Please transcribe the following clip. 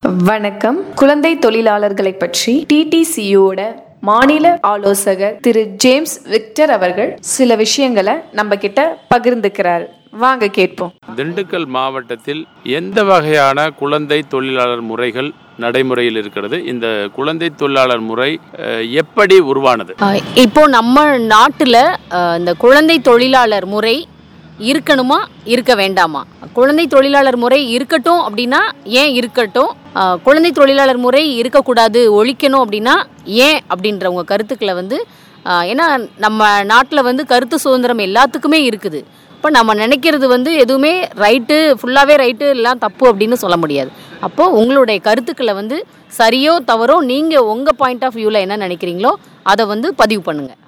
வணக்கம் குழந்தை தொழிலாளர்களை பற்றி டிடிசியோட மாநில ஆலோசகர் திரு ஜேம்ஸ் விக்டர் அவர்கள் சில விஷயங்களை நம்ம கிட்ட பகிர்ந்துக்கிறார் வாங்க கேட்போம் திண்டுக்கல் மாவட்டத்தில் எந்த வகையான குழந்தை தொழிலாளர் முறைகள் நடைமுறையில் இருக்கிறது இந்த குழந்தை தொழிலாளர் முறை அஹ், எப்படி உருவானது ஆஹ் இப்போ நம்ம நாட்டில் இந்த குழந்தை தொழிலாளர் முறை இருக்கணுமா இருக்க வேண்டாமா குழந்தை தொழிலாளர் முறை இருக்கட்டும் அப்படின்னா ஏன் இருக்கட்டும் ஆஹ் குழந்தை தொழிலாளர் முறை இருக்கக்கூடாது ஒழிக்கணும் அப்படின்னா ஏன் அப்படின்ற உங்க கருத்துக்களை வந்து ஆஹ் ஏன்னா நம்ம நாட்டில் வந்து கருத்து சுதந்திரம் எல்லாத்துக்குமே இருக்குது இப்போ நம்ம நினைக்கிறது வந்து எதுவுமே ரைட்டு ஃபுல்லாகவே ரைட்டு எல்லாம் தப்பு அப்படின்னு சொல்ல முடியாது அப்போது உங்களுடைய கருத்துக்களை வந்து சரியோ தவறோ நீங்கள் உங்கள் பாயிண்ட் ஆஃப் வியூவில் என்ன நினைக்கிறீங்களோ அதை வந்து பதிவு பண்ணுங்கள்